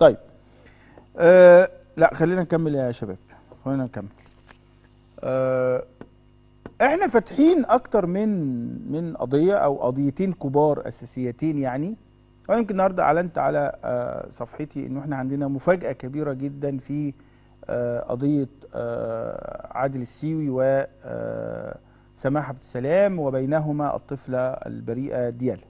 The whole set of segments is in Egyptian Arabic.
طيب آه لا خلينا نكمل يا شباب خلينا نكمل آه احنا فاتحين اكتر من من قضيه او قضيتين كبار اساسيتين يعني وانا يمكن النهارده اعلنت على آه صفحتي انه احنا عندنا مفاجاه كبيره جدا في آه قضيه آه عادل السيوي و آه سماح عبد السلام وبينهما الطفله البريئه ديالا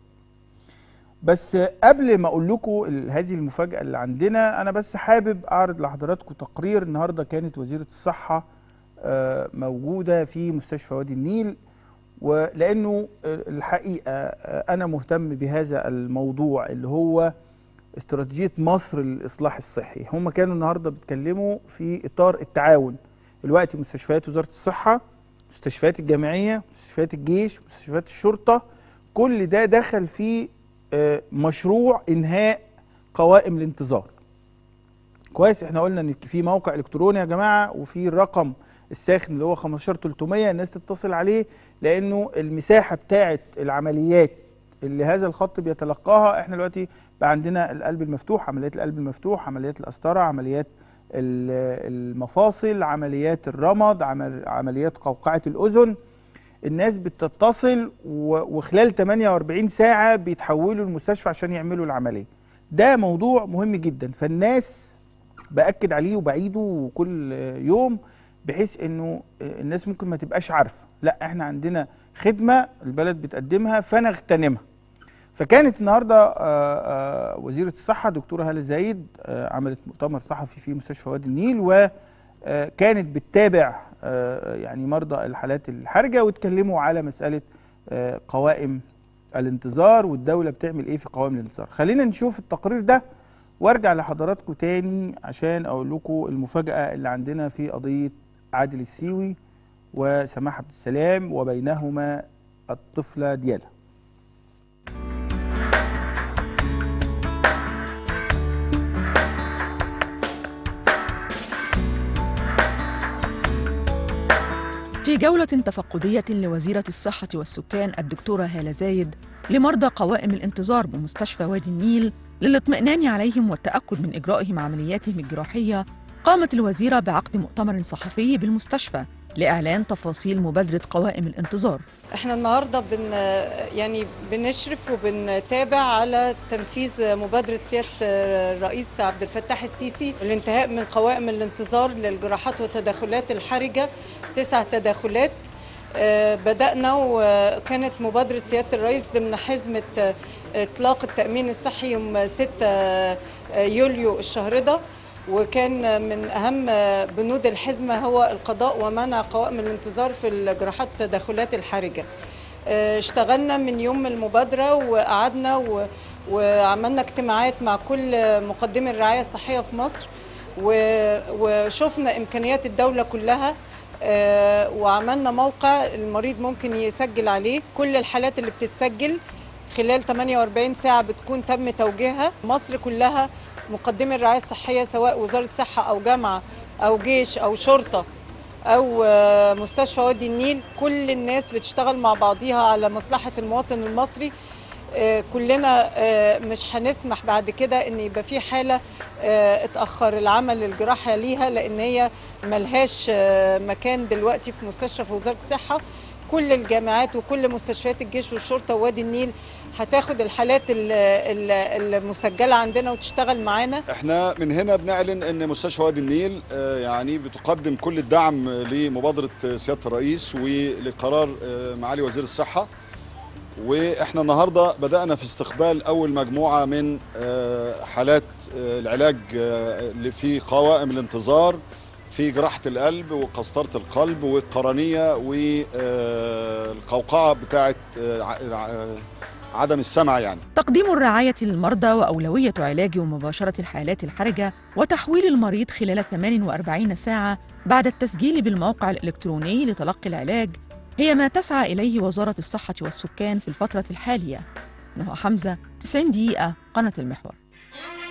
بس قبل ما اقول لكم ال- هذه المفاجاه اللي عندنا انا بس حابب اعرض لحضراتكم تقرير النهارده كانت وزيره الصحه آه، موجوده في مستشفى وادي النيل ولانه آه، الحقيقه آه، انا مهتم بهذا الموضوع اللي هو استراتيجيه مصر للاصلاح الصحي هم كانوا النهارده بيتكلموا في اطار التعاون دلوقتي مستشفيات وزاره الصحه مستشفيات الجامعيه مستشفيات الجيش مستشفيات الشرطه كل ده دخل في آه، مشروع انهاء قوائم الانتظار كويس احنا قلنا ان في موقع الكتروني يا جماعه وفي الرقم الساخن اللي هو 15300 الناس تتصل عليه لانه المساحه بتاعه العمليات اللي هذا الخط بيتلقاها احنا دلوقتي بقى عندنا القلب المفتوح عمليات القلب المفتوح عمليات القسطره عمليات ال- المفاصل عمليات الرمد عمل عمليات قوقعه الاذن الناس بتتصل و- وخلال 48 ساعه بيتحولوا المستشفى عشان يعملوا العمليه ده موضوع مهم جدا فالناس باكد عليه وبعيده كل يوم بحيث انه الناس ممكن ما تبقاش عارفه لا احنا عندنا خدمه البلد بتقدمها فنغتنمها فكانت النهارده آه، آه، وزيره الصحه دكتوره هاله زايد آه، عملت مؤتمر صحفي في مستشفى وادي النيل وكانت بتتابع آه، يعني مرضى الحالات الحرجه واتكلموا على مساله آه، قوائم الانتظار والدوله بتعمل ايه في قوائم الانتظار خلينا نشوف التقرير ده وارجع لحضراتكم تاني عشان اقول لكم المفاجاه اللي عندنا في قضيه عادل السيوي وسماح عبد السلام وبينهما الطفله ديالا في جولة تفقدية لوزيرة الصحة والسكان الدكتورة هالة زايد لمرضى قوائم الانتظار بمستشفى وادي النيل للاطمئنان عليهم والتأكد من إجرائهم عملياتهم الجراحية قامت الوزيرة بعقد مؤتمر صحفي بالمستشفى لإعلان تفاصيل مبادرة قوائم الانتظار احنا النهارده بن يعني بنشرف وبنتابع على تنفيذ مبادره سياده الرئيس عبد الفتاح السيسي الانتهاء من قوائم الانتظار للجراحات والتدخلات الحرجه تسع تدخلات آه، بدأنا وكانت مبادرة سيادة الرئيس ضمن حزمة آه، إطلاق التأمين الصحي يوم 6 يوليو الشهر ده وكان من أهم بنود الحزمة هو القضاء ومنع قوائم الانتظار في الجراحات والتدخلات الحرجة آه، اشتغلنا من يوم المبادرة وقعدنا و- وعملنا اجتماعات مع كل مقدمي الرعاية الصحية في مصر و- وشفنا إمكانيات الدولة كلها آه، وعملنا موقع المريض ممكن يسجل عليه كل الحالات اللي بتتسجل خلال 48 ساعة بتكون تم توجيهها مصر كلها مقدمي الرعاية الصحية سواء وزارة صحة أو جامعة أو جيش أو شرطة أو آه، مستشفى وادي النيل كل الناس بتشتغل مع بعضيها على مصلحة المواطن المصري آه، كلنا آه، مش هنسمح بعد كده ان يبقى في حاله آه، اتاخر العمل الجراحي ليها لان هي ملهاش آه، مكان دلوقتي في مستشفى في وزاره الصحه كل الجامعات وكل مستشفيات الجيش والشرطه ووادي النيل هتاخد الحالات ال- ال- المسجله عندنا وتشتغل معانا احنا من هنا بنعلن ان مستشفى وادي النيل آه، يعني بتقدم كل الدعم لمبادره سياده الرئيس ولقرار آه، معالي وزير الصحه واحنا النهارده بدانا في استقبال اول مجموعه من آه، حالات آه، العلاج آه، اللي في قوائم الانتظار في جراحه القلب وقسطره القلب والقرنيه والقوقعه بتاعه آه، ع- ع- عدم السمع يعني تقديم الرعاية للمرضى وأولوية علاج ومباشرة الحالات الحرجة وتحويل المريض خلال 48 ساعة بعد التسجيل بالموقع الإلكتروني لتلقي العلاج هي ما تسعى إليه وزارة الصحة والسكان في الفترة الحالية نهى حمزة 90 دقيقة قناة المحور